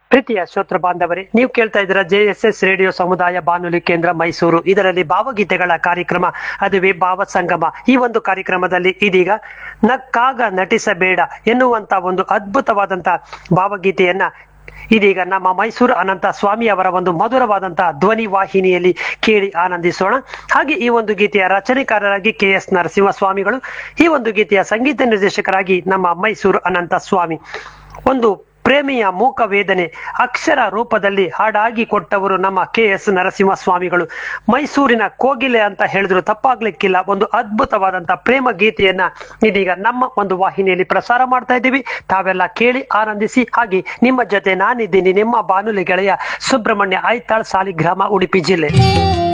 ಪ್ರೀತಿಯ ಶ್ರೋತೃ ಬಾಂಧವರೇ ನೀವು ಕೇಳ್ತಾ ಇದ್ದೀರಾ ಜೆ ಎಸ್ ಎಸ್ ರೇಡಿಯೋ ಸಮುದಾಯ ಬಾನುಲಿ ಕೇಂದ್ರ ಮೈಸೂರು ಇದರಲ್ಲಿ ಭಾವಗೀತೆಗಳ ಕಾರ್ಯಕ್ರಮ ಅದುವೇ ಭಾವ ಸಂಗಮ ಈ ಒಂದು ಕಾರ್ಯಕ್ರಮದಲ್ಲಿ ಇದೀಗ ನಕ್ಕಾಗ ನಟಿಸಬೇಡ ಎನ್ನುವಂತ ಒಂದು ಅದ್ಭುತವಾದಂತ ಭಾವಗೀತೆಯನ್ನ ಇದೀಗ ನಮ್ಮ ಮೈಸೂರು ಅನಂತ ಸ್ವಾಮಿ ಅವರ ಒಂದು ಮಧುರವಾದಂತಹ ಧ್ವನಿ ವಾಹಿನಿಯಲ್ಲಿ ಕೇಳಿ ಆನಂದಿಸೋಣ ಹಾಗೆ ಈ ಒಂದು ಗೀತೆಯ ರಚನೆಕಾರರಾಗಿ ಕೆ ಎಸ್ ನರಸಿಂಹ ಸ್ವಾಮಿಗಳು ಈ ಒಂದು ಗೀತೆಯ ಸಂಗೀತ ನಿರ್ದೇಶಕರಾಗಿ ನಮ್ಮ ಮೈಸೂರು ಅನಂತ ಸ್ವಾಮಿ ಒಂದು ಪ್ರೇಮಿಯ ಮೂಕ ವೇದನೆ ಅಕ್ಷರ ರೂಪದಲ್ಲಿ ಹಾಡಾಗಿ ಕೊಟ್ಟವರು ನಮ್ಮ ಕೆ ಎಸ್ ನರಸಿಂಹ ಸ್ವಾಮಿಗಳು ಮೈಸೂರಿನ ಕೋಗಿಲೆ ಅಂತ ಹೇಳಿದ್ರು ತಪ್ಪಾಗ್ಲಿಕ್ಕಿಲ್ಲ ಒಂದು ಅದ್ಭುತವಾದಂತ ಪ್ರೇಮ ಗೀತೆಯನ್ನ ಇದೀಗ ನಮ್ಮ ಒಂದು ವಾಹಿನಿಯಲ್ಲಿ ಪ್ರಸಾರ ಮಾಡ್ತಾ ಇದ್ದೀವಿ ತಾವೆಲ್ಲ ಕೇಳಿ ಆನಂದಿಸಿ ಹಾಗೆ ನಿಮ್ಮ ಜೊತೆ ನಾನಿದ್ದೀನಿ ನಿಮ್ಮ ಬಾನುಲಿ ಗೆಳೆಯ ಸುಬ್ರಹ್ಮಣ್ಯ ಐತಾಳ್ ಸಾಲಿಗ್ರಾಮ ಉಡುಪಿ ಜಿಲ್ಲೆ